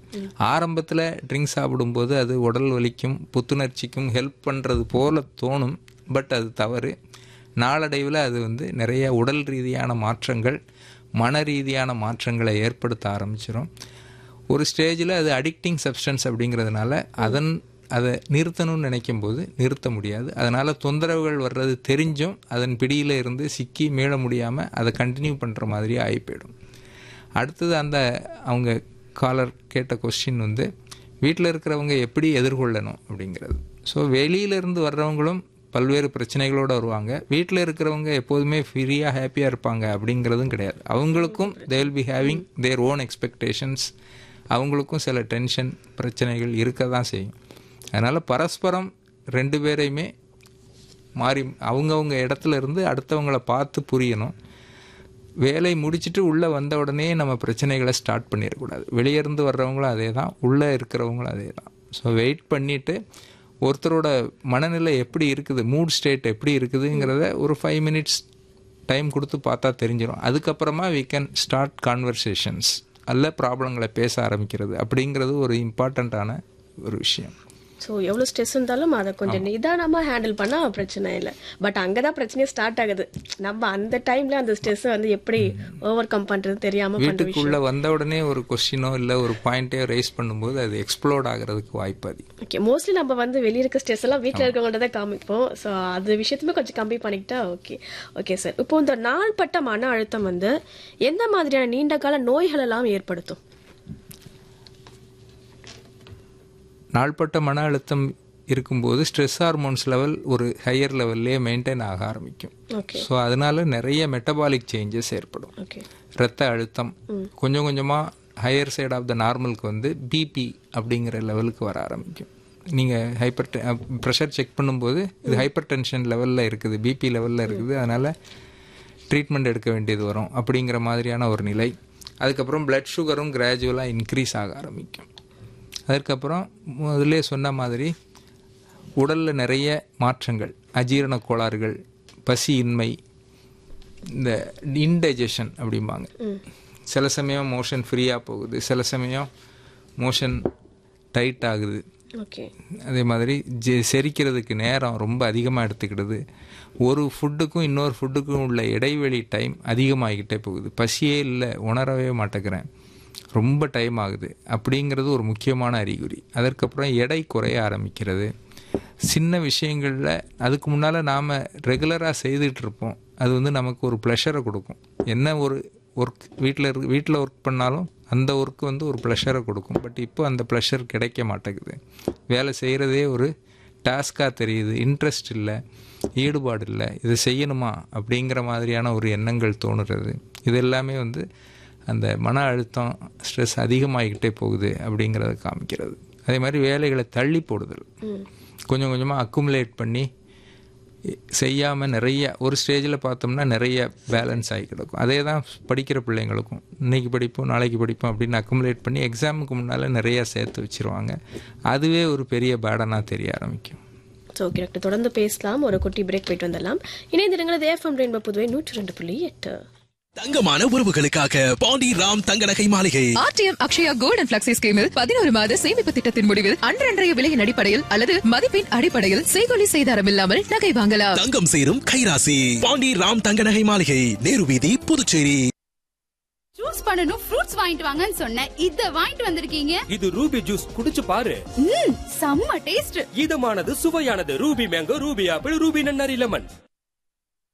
ஆரம்பத்தில் ட்ரிங்க் சாப்பிடும்போது அது உடல் வலிக்கும் புத்துணர்ச்சிக்கும் ஹெல்ப் பண்ணுறது போல தோணும் பட் அது தவறு நாளடைவில் அது வந்து நிறைய உடல் ரீதியான மாற்றங்கள் மன ரீதியான மாற்றங்களை ஏற்படுத்த ஆரம்பிச்சிடும் ஒரு ஸ்டேஜில் அது அடிக்டிங் சப்ஸ்டன்ஸ் அப்படிங்கிறதுனால அதன் அதை நிறுத்தணும்னு நினைக்கும் போது நிறுத்த முடியாது அதனால் தொந்தரவுகள் வர்றது தெரிஞ்சும் அதன் பிடியில் இருந்து சிக்கி மீள முடியாமல் அதை கண்டினியூ பண்ணுற மாதிரி ஆகி போயிடும் அடுத்தது அந்த அவங்க காலர் கேட்ட கொஸ்டின் வந்து வீட்டில் இருக்கிறவங்க எப்படி எதிர்கொள்ளணும் அப்படிங்கிறது ஸோ வெளியிலேருந்து வர்றவங்களும் பல்வேறு பிரச்சனைகளோடு வருவாங்க வீட்டில் இருக்கிறவங்க எப்போதுமே ஃப்ரீயாக ஹாப்பியாக இருப்பாங்க அப்படிங்கிறதும் கிடையாது அவங்களுக்கும் they will be having their own expectations அவங்களுக்கும் சில டென்ஷன் பிரச்சனைகள் இருக்க தான் செய்யும் அதனால் பரஸ்பரம் ரெண்டு பேரையுமே மாறி அவங்கவுங்க இடத்துல இருந்து அடுத்தவங்கள பார்த்து புரியணும் வேலை முடிச்சுட்டு உள்ளே வந்த உடனே நம்ம பிரச்சனைகளை ஸ்டார்ட் பண்ணிடக்கூடாது வெளியே இருந்து வர்றவங்களும் அதே தான் உள்ளே இருக்கிறவங்களும் அதே தான் ஸோ வெயிட் பண்ணிவிட்டு ஒருத்தரோட மனநிலை எப்படி இருக்குது மூட் ஸ்டேட் எப்படி இருக்குதுங்கிறத ஒரு ஃபைவ் மினிட்ஸ் டைம் கொடுத்து பார்த்தா தெரிஞ்சிடும் அதுக்கப்புறமா வி கேன் ஸ்டார்ட் கான்வர்சேஷன்ஸ் அல்ல ப்ராப்ளங்களை பேச ஆரம்பிக்கிறது அப்படிங்கிறது ஒரு இம்பார்ட்டண்ட்டான ஒரு விஷயம் ஸோ எவ்வளோ ஸ்ட்ரெஸ் இருந்தாலும் அதை கொஞ்சம் நிதானமாக ஹேண்டில் பண்ணால் பிரச்சனை இல்லை பட் அங்கே தான் பிரச்சனையே ஸ்டார்ட் ஆகுது நம்ம அந்த டைமில் அந்த ஸ்ட்ரெஸ்ஸை வந்து எப்படி ஓவர் கம் பண்ணுறது தெரியாமல் பண்ணுற விஷயம் வீட்டுக்குள்ளே வந்த உடனே ஒரு கொஸ்டினோ இல்லை ஒரு பாயிண்ட்டே ரைஸ் பண்ணும்போது அது எக்ஸ்ப்ளோர்ட் ஆகிறதுக்கு வாய்ப்பு அதிகம் ஓகே மோஸ்ட்லி நம்ம வந்து வெளியே இருக்க ஸ்ட்ரெஸ் எல்லாம் வீட்டில் இருக்கவங்கள்ட்ட தான் காமிப்போம் ஸோ அது விஷயத்துமே கொஞ்சம் கம்மி பண்ணிக்கிட்டா ஓகே ஓகே சார் இப்போ இந்த நாள்பட்ட மன அழுத்தம் வந்து எந்த மாதிரியான நீண்ட கால நோய்கள் எல்லாம் ஏற்படுத்தும் நாள்பட்ட மன அழுத்தம் இருக்கும்போது ஸ்ட்ரெஸ் ஹார்மோன்ஸ் லெவல் ஒரு ஹையர் லெவல்லே மெயின்டைன் ஆக ஆரம்பிக்கும் ஓகே ஸோ அதனால நிறைய மெட்டபாலிக் சேஞ்சஸ் ஏற்படும் ஓகே இரத்த அழுத்தம் கொஞ்சம் கொஞ்சமாக ஹையர் சைடு ஆஃப் த நார்மலுக்கு வந்து பிபி அப்படிங்கிற லெவலுக்கு வர ஆரம்பிக்கும் நீங்கள் ஹைப்பர் ப்ரெஷர் செக் பண்ணும்போது இது ஹைப்பர் டென்ஷன் லெவலில் இருக்குது பிபி லெவலில் இருக்குது அதனால் ட்ரீட்மெண்ட் எடுக்க வேண்டியது வரும் அப்படிங்கிற மாதிரியான ஒரு நிலை அதுக்கப்புறம் பிளட் சுகரும் கிராஜுவலாக இன்க்ரீஸ் ஆக ஆரம்பிக்கும் அதற்கப்புறம் முதல்ல சொன்ன மாதிரி உடலில் நிறைய மாற்றங்கள் அஜீரண கோளாறுகள் பசியின்மை இந்த இன்டைஜஷன் அப்படிம்பாங்க சில சமயம் மோஷன் ஃப்ரீயாக போகுது சில சமயம் மோஷன் டைட் ஆகுது ஓகே அதே மாதிரி ஜெ செரிக்கிறதுக்கு நேரம் ரொம்ப அதிகமாக எடுத்துக்கிடுது ஒரு ஃபுட்டுக்கும் இன்னொரு ஃபுட்டுக்கும் உள்ள இடைவெளி டைம் அதிகமாகிக்கிட்டே போகுது பசியே இல்லை உணரவே மாட்டேங்கிறேன் ரொம்ப டைம் ஆகுது அப்படிங்கிறது ஒரு முக்கியமான அறிகுறி அதற்கப்புறம் எடை குறைய ஆரம்பிக்கிறது சின்ன விஷயங்களில் அதுக்கு முன்னால் நாம் ரெகுலராக செய்துட்டு இருப்போம் அது வந்து நமக்கு ஒரு ப்ளஷரை கொடுக்கும் என்ன ஒரு ஒர்க் வீட்டில் இரு வீட்டில் ஒர்க் பண்ணாலும் அந்த ஒர்க் வந்து ஒரு ப்ளஷரை கொடுக்கும் பட் இப்போ அந்த ப்ளஷர் கிடைக்க மாட்டேங்குது வேலை செய்கிறதே ஒரு டாஸ்காக தெரியுது இன்ட்ரெஸ்ட் இல்லை ஈடுபாடு இல்லை இது செய்யணுமா அப்படிங்கிற மாதிரியான ஒரு எண்ணங்கள் தோணுறது இது எல்லாமே வந்து அந்த மன அழுத்தம் ஸ்ட்ரெஸ் அதிகமாகிக்கிட்டே போகுது அப்படிங்கிறத காமிக்கிறது அதே மாதிரி வேலைகளை தள்ளி போடுதல் கொஞ்சம் கொஞ்சமாக அக்குமுலேட் பண்ணி செய்யாமல் நிறைய ஒரு ஸ்டேஜில் பார்த்தோம்னா நிறைய பேலன்ஸ் ஆகி கிடக்கும் அதே தான் படிக்கிற பிள்ளைங்களுக்கும் இன்னைக்கு படிப்போம் நாளைக்கு படிப்போம் அப்படின்னு அக்குமுலேட் பண்ணி எக்ஸாமுக்கு முன்னால் நிறையா சேர்த்து வச்சிருவாங்க அதுவே ஒரு பெரிய பேடனாக தெரிய ஆரம்பிக்கும் ஸோ ஓகே டாக்டர் தொடர்ந்து பேசலாம் ஒரு குட்டி பிரேக் போயிட்டு வந்துடலாம் இணைந்திருங்கள் ஏஃப்எம் ரெயின்போ புதுவை நூற்றி ரெண்டு புள்ளி எட்டு தங்கமான உறவுகளுக்காக Pandi Ram Thanga Nagai Maligai RTM Akshaya gold and flexi ஸ்கீமில் பதினோரு மாத சேமிப்பு திட்டத்தின் முடிவில் அன்றன்றைய விலையின் அடிப்படையில் அல்லது மதிப்பின் அடிப்படையில் செய்கொலி செய்தாரம் இல்லாமல் நகை வாங்கலாம் தங்கம் சேரும் கைராசி பாண்டி ராம் தங்க நகை மாளிகை நேரு வீதி புதுச்சேரி ஜூஸ் பண்ணனும் ஃப்ரூட்ஸ் வாங்கிட்டு வாங்கன்னு சொன்னேன் இத வாங்கிட்டு வந்திருக்கீங்க இது ரூபி ஜூஸ் குடிச்சு பாரு ம் செம்ம டேஸ்ட் இதமானது சுவையானது Ruby mango Ruby apple Ruby நன்னாரி லெமன்